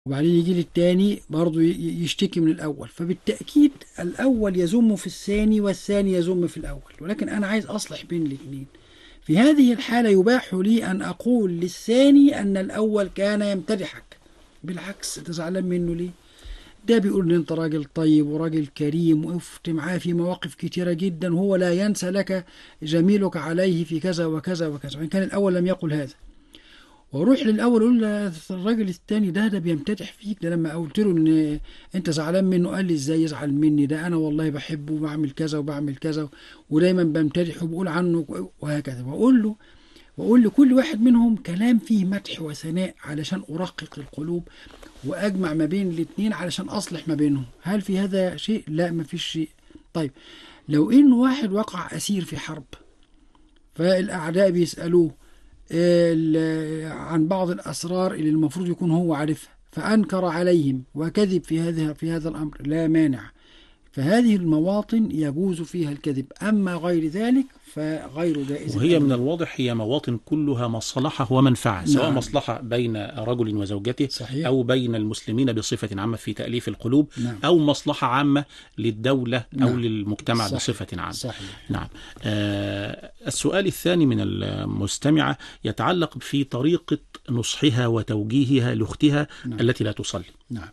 وبعدين يجي للتاني برضه ي- يشتكي من الأول فبالتأكيد الأول يذم في الثاني والثاني يذم في الأول ولكن أنا عايز أصلح بين الاثنين في هذه الحالة يباح لي أن أقول للثاني أن الأول كان يمتدحك بالعكس أنت زعلان منه ليه؟ ده بيقول ان انت راجل طيب وراجل كريم وقفت معاه في مواقف كتيرة جدا وهو لا ينسى لك جميلك عليه في كذا وكذا وكذا وان كان الاول لم يقل هذا واروح للاول اقول له الراجل التاني ده ده بيمتدح فيك ده لما قلت له ان انت زعلان منه قال لي ازاي يزعل مني ده انا والله بحبه وبعمل كذا وبعمل كذا ودايما بمتدحه وبقول عنه وهكذا واقول له واقول لكل واحد منهم كلام فيه مدح وثناء علشان ارقق القلوب واجمع ما بين الاثنين علشان اصلح ما بينهم هل في هذا شيء لا ما فيش شيء طيب لو ان واحد وقع اسير في حرب فالاعداء بيسالوه ال- عن بعض الاسرار اللي المفروض يكون هو عارفها فانكر عليهم وكذب في هذا في هذا الامر لا مانع فهذه المواطن يجوز فيها الكذب اما غير ذلك فغير جائز وهي من الواضح هي مواطن كلها مصلحة ومنفعة سواء نعم. مصلحة بين رجل وزوجته صحيح. أو بين المسلمين بصفة عامة في تأليف القلوب نعم. أو مصلحة عامة للدولة أو نعم. للمجتمع صحيح. بصفة عامة صحيح نعم آه السؤال الثاني من المستمعة يتعلق في طريقة نصحها وتوجيهها لأختها نعم. التي لا تصلي نعم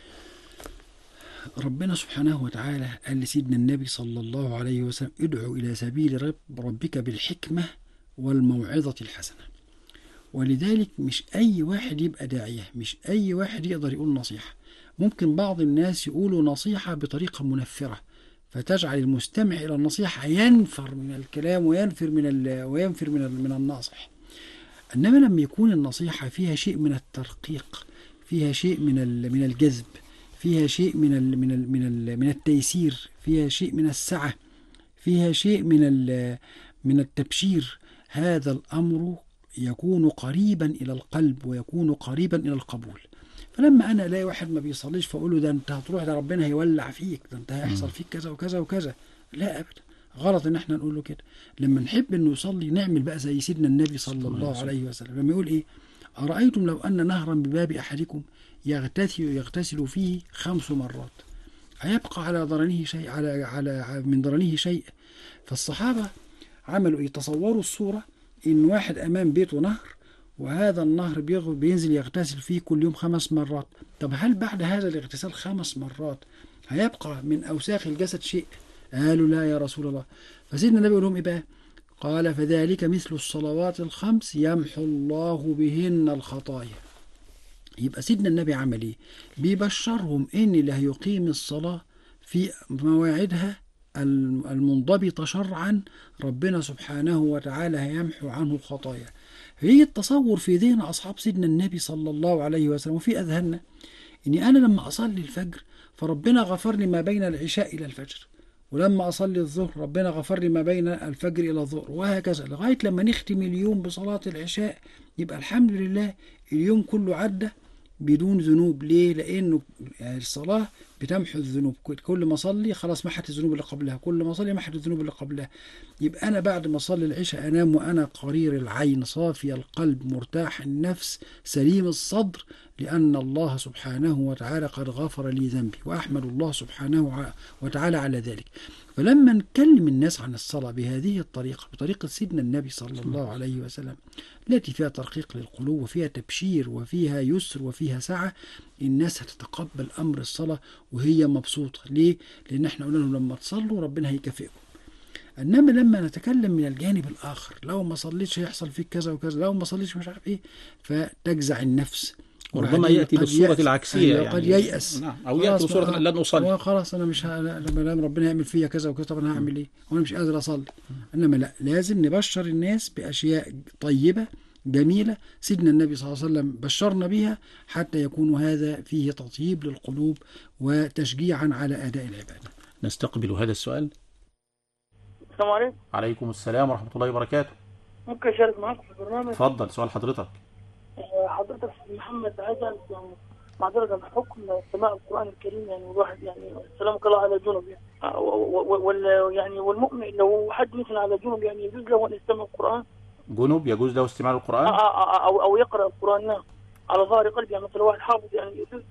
ربنا سبحانه وتعالى قال لسيدنا النبي صلى الله عليه وسلم ادعو إلى سبيل رب ربك بالحكمة والموعظة الحسنة ولذلك مش أي واحد يبقى داعية مش أي واحد يقدر يقول نصيحة ممكن بعض الناس يقولوا نصيحة بطريقة منفرة فتجعل المستمع إلى النصيحة ينفر من الكلام وينفر من ال- وينفر من ال- من الناصح انما لما يكون النصيحه فيها شيء من الترقيق فيها شيء من ال- من الجذب فيها شيء من ال من ال من ال من التيسير فيها شيء من السعه فيها شيء من ال من التبشير هذا الامر يكون قريبا الى القلب ويكون قريبا الى القبول فلما انا الاقي واحد ما بيصليش فاقول له ده انت هتروح ده ربنا هيولع فيك ده انت هيحصل فيك كذا وكذا وكذا لا ابدا غلط ان احنا نقول له كده لما نحب انه يصلي نعمل بقى زي سيدنا النبي صلى الله عليه وسلم لما يقول ايه ارايتم لو ان نهرا بباب احدكم يغتسل يغتسل فيه خمس مرات هيبقى على ضرنه شيء على على من ضرنه شيء فالصحابه عملوا ايه تصوروا الصوره ان واحد امام بيته نهر وهذا النهر بيغ- بينزل يغتسل فيه كل يوم خمس مرات طب هل بعد هذا الاغتسال خمس مرات هيبقى من اوساخ الجسد شيء قالوا لا يا رسول الله فسيدنا النبي يقول لهم ايه بقى قال فذلك مثل الصلوات الخمس يمحو الله بهن الخطايا يبقى سيدنا النبي عمل ايه بيبشرهم ان اللي هيقيم الصلاة في مواعيدها الم- المنضبطة شرعا ربنا سبحانه وتعالى هيمحو عنه الخطايا هي التصور في ذهن أصحاب سيدنا النبي صلى الله عليه وسلم وفي أذهاننا إني أنا لما أصلي الفجر فربنا غفر لي ما بين العشاء إلى الفجر ولما أصلي الظهر ربنا غفر لي ما بين الفجر إلى الظهر وهكذا لغاية لما نختم اليوم بصلاة العشاء يبقى الحمد لله اليوم كله عدى بدون ذنوب ليه؟ لأنه الصلاة بتمحو الذنوب كل- كل ما أصلي خلاص محت الذنوب اللي قبلها كل ما أصلي محت الذنوب اللي قبلها يبقى أنا بعد ما أصلي العشاء أنام وأنا قرير العين صافي القلب مرتاح النفس سليم الصدر لأن الله سبحانه وتعالى قد غفر لي ذنبي وأحمد الله سبحانه ع- وتعالى على ذلك فلما نكلم الناس عن الصلاة بهذه الطريقة بطريقة سيدنا النبي صلى الله عليه وسلم التي فيها ترقيق للقلوب وفيها تبشير وفيها يسر وفيها سعة الناس هتتقبل أمر الصلاة وهي مبسوطة ليه؟ لأن احنا قلنا لهم لما تصلوا ربنا هيكافئكم انما لما نتكلم من الجانب الاخر لو ما صليتش هيحصل فيك كذا وكذا لو ما صليتش مش عارف ايه فتجزع النفس وربما وبعدين يأتي قد بالصورة يأس. العكسية أيوة، يعني قد ييأس نعم أو خلاص يأتي بصورة بقى، لن أصلي هو خلاص انا مش ه... لما دام ربنا يعمل فيا كذا وكذا طب انا هعمل ايه؟ وانا مش قادر اصلي انما لا لازم نبشر الناس باشياء طيبه جميله سيدنا النبي صلى الله عليه وسلم بشرنا بها حتى يكون هذا فيه تطيب للقلوب وتشجيعا على اداء العباده. نستقبل هذا السؤال السلام عليكم عليكم السلام ورحمة الله وبركاته ممكن اشارك معاكم في البرنامج اتفضل سؤال حضرتك آه، حضرتك أستاذ محمد عايز أعرف يعني معذرة عن حكم سماع القرآن الكريم يعني الواحد يعني سلامك الله على جنب يعني آه، و- و- وال يعني والمؤمن لو حد مثلا على جنب يعني يجوز له أن يستمع القرآن جنوب يجوز له استماع آه، القرآن آه، آه، أو أو يقرأ القرآن نعم على ظهر قلبي يعني مثلا واحد حافظ يعني